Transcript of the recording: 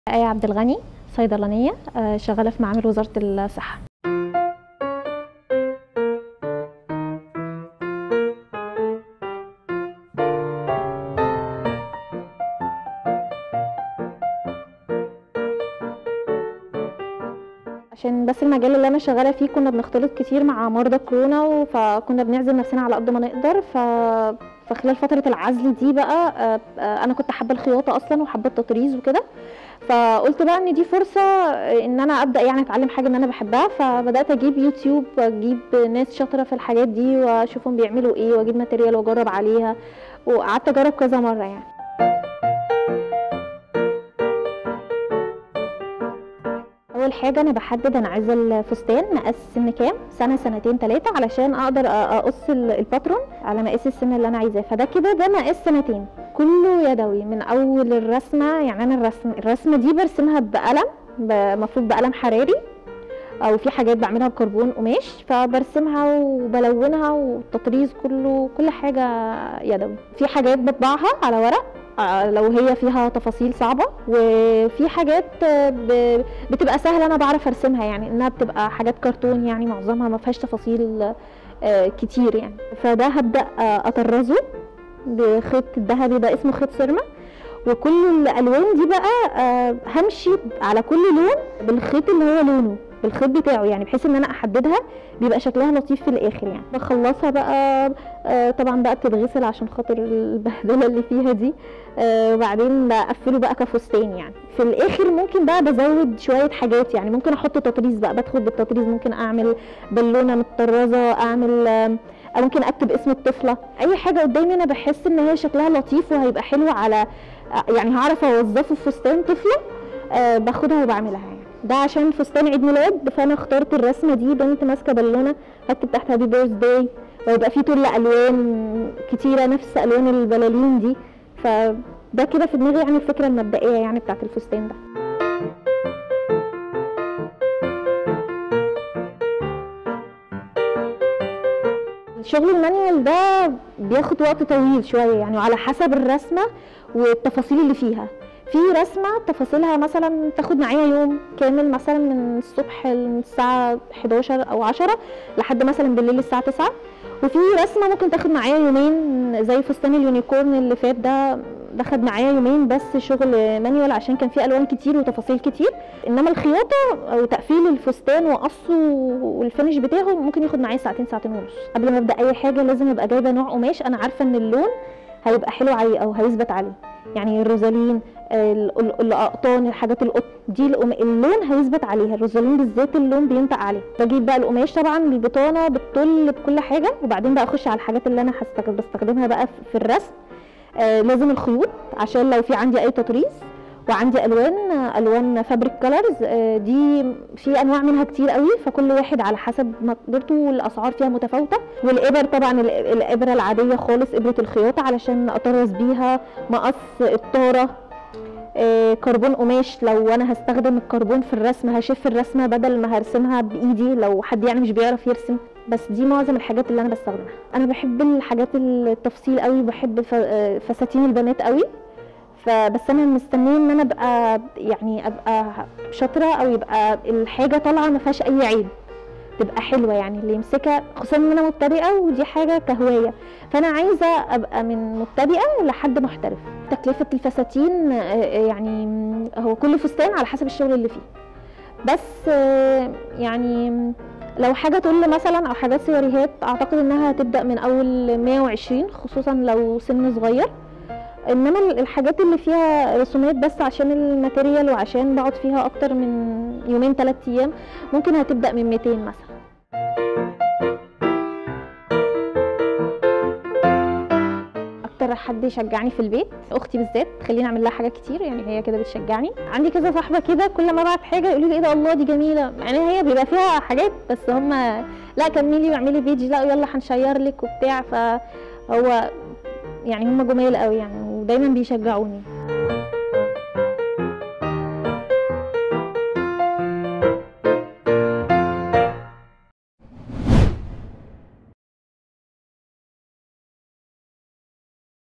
آية عبد الغني صيدلانية آه، شغالة في معامل وزارة الصحة عشان بس المجال اللي انا شغاله فيه كنا بنختلط كتير مع مرضى كورونا فكنا بنعزل نفسنا على قد ما نقدر ف فخلال فتره العزل دي بقى آه، آه، انا كنت حابه الخياطه اصلا وحابه التطريز وكده فقلت بقى ان دي فرصه ان انا ابدا يعني اتعلم حاجه ان انا بحبها فبدات اجيب يوتيوب واجيب ناس شاطره في الحاجات دي واشوفهم بيعملوا ايه واجيب ماتيريال واجرب عليها وقعدت اجرب كذا مره يعني اول حاجه انا بحدد انا عايزه الفستان مقاس سن كام سنه سنتين ثلاثه علشان اقدر أ- اقص ال- الباترون على مقاس السن اللي انا عايزاه فده كده ده مقاس سنتين كله يدوي من اول الرسمه يعني انا الرسم الرسمه دي برسمها بقلم المفروض بقلم حراري او في حاجات بعملها بكربون قماش فبرسمها وبلونها والتطريز كله كل حاجه يدوي في حاجات بطبعها على ورق آه، لو هي فيها تفاصيل صعبه وفي حاجات آه، ب- بتبقى سهله انا بعرف ارسمها يعني انها بتبقى حاجات كرتون يعني معظمها ما فيهاش تفاصيل آه، كتير يعني فده هبدا آه، اطرزه بخيط الذهبي ده اسمه خيط سيرما وكل الالوان دي بقى آه، همشي على كل لون بالخيط اللي هو لونه بالخيط بتاعه يعني بحيث ان انا احددها بيبقى شكلها لطيف في الاخر يعني بخلصها بقى آه، طبعا بقى بتتغسل عشان خاطر البهدله اللي فيها دي آه، وبعدين بقفله بقى كفستان يعني في الاخر ممكن بقى بزود شويه حاجات يعني ممكن احط تطريز بقى بدخل بالتطريز ممكن اعمل بالونه متطرزه اعمل آم، أو ممكن اكتب اسم الطفله اي حاجه قدامي انا بحس ان هي شكلها لطيف وهيبقى حلو على يعني هعرف اوظفه في فستان طفله آه، باخدها وبعملها يعني ده عشان فستان عيد ميلاد فانا اخترت الرسمه دي بنت ماسكه بالونه هكتب تحت هابي بيرث داي ويبقى في طول الوان كتيره نفس الوان البلالين دي فده كده في دماغي يعني الفكره المبدئيه يعني بتاعت الفستان ده الشغل المانيوال ده بياخد وقت طويل شويه يعني وعلى حسب الرسمه والتفاصيل اللي فيها في رسمه تفاصيلها مثلا تاخد معايا يوم كامل مثلا من الصبح الساعه 11 او 10 لحد مثلا بالليل الساعه 9 وفي رسمه ممكن تاخد معايا يومين زي فستان اليونيكورن اللي فات ده ده خد معايا يومين بس شغل مانيوال عشان كان فيه الوان كتير وتفاصيل كتير انما الخياطه او تقفيل الفستان وقصه والفينش بتاعه ممكن ياخد معايا ساعتين ساعتين ونص قبل ما ابدا اي حاجه لازم ابقى جايبه نوع قماش انا عارفه ان اللون هيبقى حلو عليه او هيثبت عليه يعني الروزالين ال- ال- الاقطان الحاجات القطن دي القم- اللون هيثبت عليها الروزالين بالذات اللون بينطق عليه بجيب بقى القماش طبعا بالبطانه بالطل بكل حاجه وبعدين بقى اخش على الحاجات اللي انا هستخ- بستخدمها بقى في- في الرسم آه لازم الخيوط عشان لو في عندي اي تطريز وعندي الوان آه، الوان فابريك كولرز دي في انواع منها كتير قوي فكل واحد على حسب مقدرته والاسعار فيها متفاوته والابر طبعا ال- الابره العاديه خالص ابره الخياطه علشان اطرز بيها مقص الطاره آه، كربون قماش لو انا هستخدم الكربون في الرسم هشف الرسمه بدل ما هرسمها بايدي لو حد يعني مش بيعرف يرسم بس دي معظم الحاجات اللي انا بستخدمها انا بحب الحاجات التفصيل قوي بحب ف- آه، فساتين البنات قوي فبس انا مستنيه ان انا ابقى يعني ابقى شاطره او يبقى الحاجه طالعه ما فيهاش اي عيب تبقى حلوه يعني اللي يمسكها خصوصا ان انا مبتدئه ودي حاجه كهوايه فانا عايزه ابقى من مبتدئه لحد محترف تكلفه الفساتين آه، آه، يعني م، هو كل فستان على حسب الشغل اللي فيه بس آه، يعني م، لو حاجه طل مثلا او حاجات سياريهات اعتقد انها هتبدا من اول 120 خصوصا لو سن صغير انما ال- الحاجات اللي فيها رسومات بس عشان الماتيريال وعشان بقعد فيها اكتر من يومين ثلاث ايام ممكن هتبدا من 200 مثلا اكتر حد يشجعني في البيت اختي بالذات تخليني اعمل لها حاجات كتير يعني هي كده بتشجعني عندي كذا صاحبه كده كل ما ابعت حاجه يقولوا لي ايه ده الله دي جميله يعني هي بيبقى فيها حاجات بس هم لا كملي واعملي بيج لا يلا هنشير لك وبتاع فهو يعني هم جمال قوي يعني ودايما بيشجعوني